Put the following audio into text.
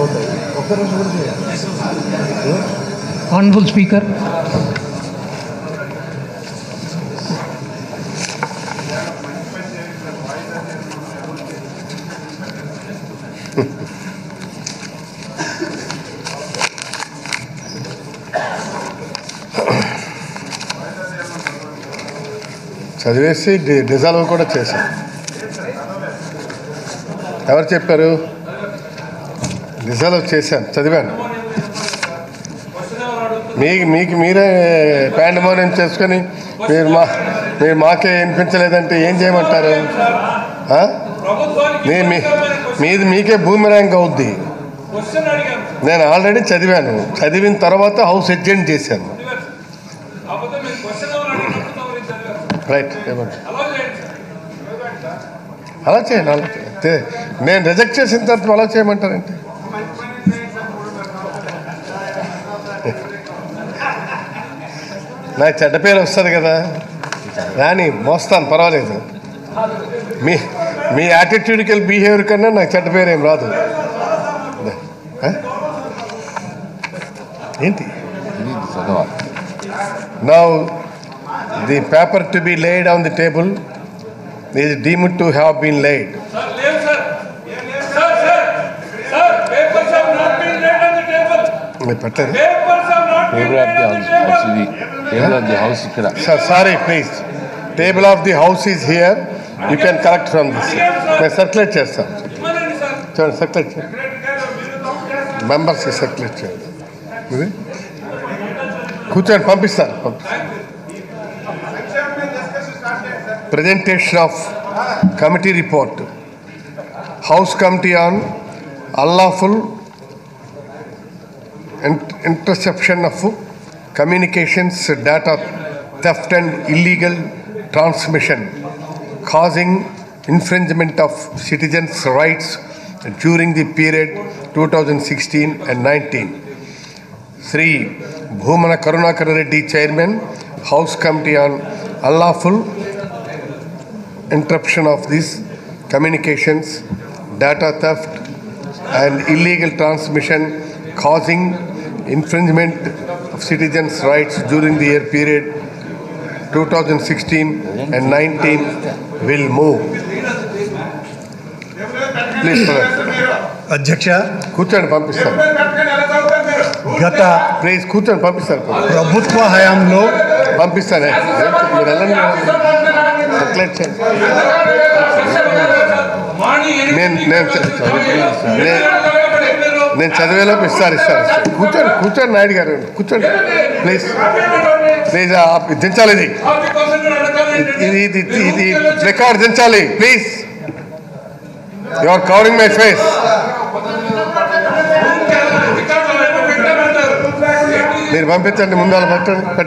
పోతాయి ఒక్క రోజు కూడా చేయాలి Honorable Speaker, చదివేసి డి- డిజాల్వ్ కూడా చేశాం ఎవరు చెప్పారు డిజాల్వ్ చేశాను చదివాను మీకు మీకు మీరే ప్యాండమోనియం చేసుకొని మీరు మా మీరు మాకే వినిపించలేదంటే ఏం చేయమంటారు ఆ? మీ మీ- మీది మీకే భూమి ర్యాంక్ అవుద్ది క్వశ్చన్ అడిగాను నేను ఆల్రెడీ చదివాను చదివిన తర్వాత హౌస్ ఎడ్జెంట్ చేశాను కాకపోతే మీరు క్వశ్చన్ ఎవరు అడిగినప్పుడు తమరు ఇది చదివారు రైట్ ఇవ్వండి అలా చేయండి సార్ అలా చేయండి అలా చేయండి తే- నేను రిజెక్ట్ చేసిన తర్వాత అలా చేయమంటారంటే నాకు చెడ్డ పేరు వస్తుంది కదా రాని మోస్తాను పర్వాలేదు మీ మీ యాటిట్యూడికల్ బిహేవియర్ కన్నా నాకు చెడ్డ పేరు ఏం రాదు ఆ? ఏంటి now the paper to be laid on the table is deemed to have been laid sir లేదు sir sir sir sir papers have not been laid on the table మీరు పెట్టలేదు papers have not been table of laid the on the house house table ఇది table of the house ఇక్కడ sir sorry please table of the house is here you can collect from this నేను circulate చేస్తాను ఇవ్వనండి sir చూడండి circulate చేయండి మెంబర్స్కి circulate చేయండి ఇది కూర్చోండి పంపిస్తాను presentation of committee report house committee on unlawful interception of communications data theft and illegal transmission causing infringement of citizens rights during the period 2016 and 19 Sri Bhumana Karunakar Reddy Chairman House Committee on Unlawful Interruption of these communications, data theft and illegal transmission causing infringement of citizens' rights during the year period 2016 and 19 will move. Please, brother. అధ్యక్ష కూర్చోండి పంపిస్తాను గత please కూర్చోండి పంపిస్తాను ప్రభుత్వ హయాంలో పంపిస్తానే మీరు వెళ్ళండి సెటిలైట్ చేయండి మార్నింగ్ ఎనిమిది నేను నేను నేను నేను చదివేలోపు ఇస్తారు ఇస్తారు ఇస్తారు. కూర్చోండి కూర్చోండి నాయుడు గారు కూర్చోండి ప్లీజ్ ప్లీజ్ ఆ- దించాలి ఇది ఆఫ్ ది క్వశ్చన్ అడగాలి ఇది ఇది ఇది రికార్డ్ దించాలి please you are covering my face record పెట్టమంటారు మీరు పంపించండి ముందు వాళ్ళు పెట్టండి